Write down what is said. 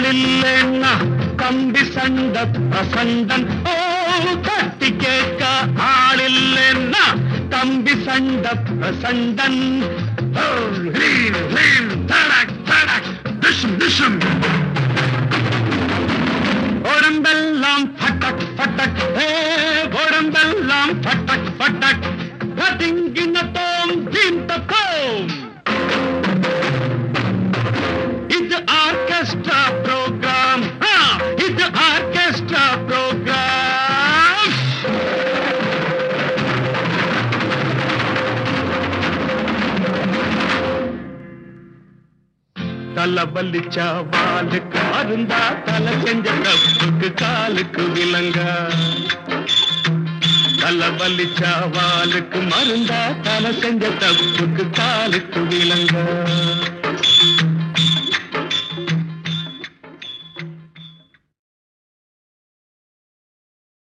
ஆளில்லைன்னா கம்பி சண்ட பிரசண்டன் ஓ கட்டி கேட்க ஆளில்லைன்னா கம்பி சண்ட பிரசண்டன் ஓ, ஹீம், ஹீம், தடக், தடக், டிஷும், டிஷும். உடம்பெல்லாம் பட்டக் பட்டக் ஏ உடம்பெல்லாம் பட்டக் பட்டக் கதிங்கின தோம் தீந்த தோம் இது ஆர்கெஸ்ட்ரா ப்ரோக்ராம் இது ஆர்கெஸ்ட்ரா ப்ரோக்ராம் தலை வலிச்சா வாலுக்கு மருந்தா தலை செஞ்ச தப்புக்கு காலுக்கு விலங்கா தலை வலிச்சா வாலுக்கு மருந்தா தலை செஞ்ச தப்புக்கு காலுக்கு விலங்கா